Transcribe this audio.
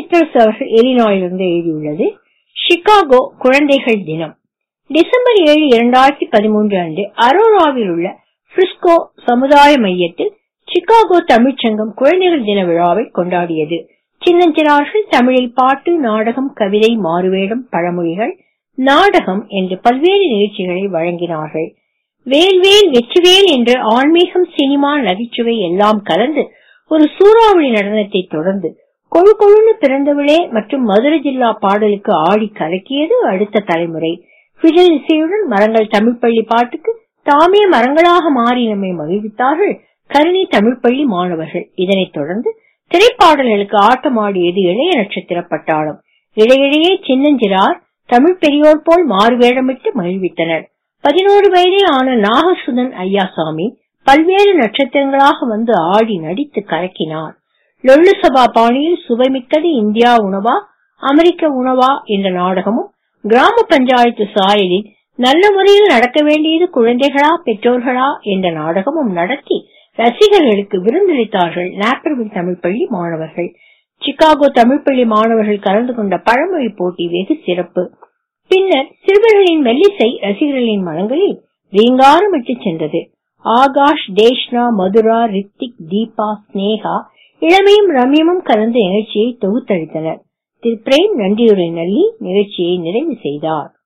Peter's அவர்கள் இலினாயிலிருந்து எழுதியுள்ளது Chicago குழந்தைகள் தினம் டிசம்பர் ஏழு இரண்டாயிரத்தி பதிமூன்று அன்று அரோராவில் உள்ள பிரிஸ்கோ சமுதாய மையத்தில் சிகாகோ தமிழ்ச்சங்கம் குழந்தைகள் தின விழாவை கொண்டாடியது சின்னஞ்சிறார்கள் தமிழில் பாட்டு நாடகம் கவிதை மாறுவேடம் பழமொழிகள் நாடகம் என்று பல்வேறு நிகழ்ச்சிகளை வழங்கினார்கள் வேல்வேல் வெற்றிவேல் என்று ஆன்மீகம் சினிமா நகைச்சுவை எல்லாம் கலந்து ஒரு சூறாவளி நடனத்தை தொடர்ந்து கொழு கொழுன்னு பிறந்தவளே மற்றும் மதுரை ஜில்லா பாடலுக்கு ஆடி கலக்கியது அடுத்த தலைமுறை பிடல் இசையுடன் மரங்கள் தமிழ் பள்ளி பாட்டுக்கு தாமே மரங்களாக மாறி நம்மை மகிழ்வித்தார்கள் கருணை தமிழ் பள்ளி மாணவர்கள் இதனைத் தொடர்ந்து திரைப்பாடல்களுக்கு ஆட்டமாடியது இளைய நட்சத்திர பட்டாளம் இடையிடையே சின்னஞ்சிறார் தமிழ் பெரியோர் போல் மாறுவேடமிட்டு மகிழ்வித்தனர் பதினோரு வயதே ஆன நாகசுதன் ஐயாசாமி பல்வேறு நட்சத்திரங்களாக வந்து ஆடி நடித்து கலக்கினார் லொள்ளு சபா பாணியில் சுவைமிக்கது இந்தியா உணவா அமெரிக்க உணவா என்ற நாடகமும் கிராம பஞ்சாயத்து சாயலில் நல்ல முறையில் நடக்க வேண்டியது குழந்தைகளா பெற்றோர்களா என்ற நாடகமும் நடத்தி ரசிகர்களுக்கு விருந்தளித்தார்கள் நாப்பர்வில் தமிழ் பள்ளி மாணவர்கள் சிகாகோ தமிழ் பள்ளி மாணவர்கள் கலந்து கொண்ட பழமொழி போட்டி வெகு சிறப்பு பின்னர் சிறுவர்களின் மெல்லிசை ரசிகர்களின் மனங்களில் ரீங்காரமிட்டு சென்றது ஆகாஷ் தேஷ்னா மதுரா ரித்திக் தீபா ஸ்னேகா இளமையும் ரம்யமும் கலந்த நிகழ்ச்சியை தொகுத்தளித்தனர் திரு பிரேம் நன்றியுரை நல்லி நிகழ்ச்சியை நிறைவு செய்தார்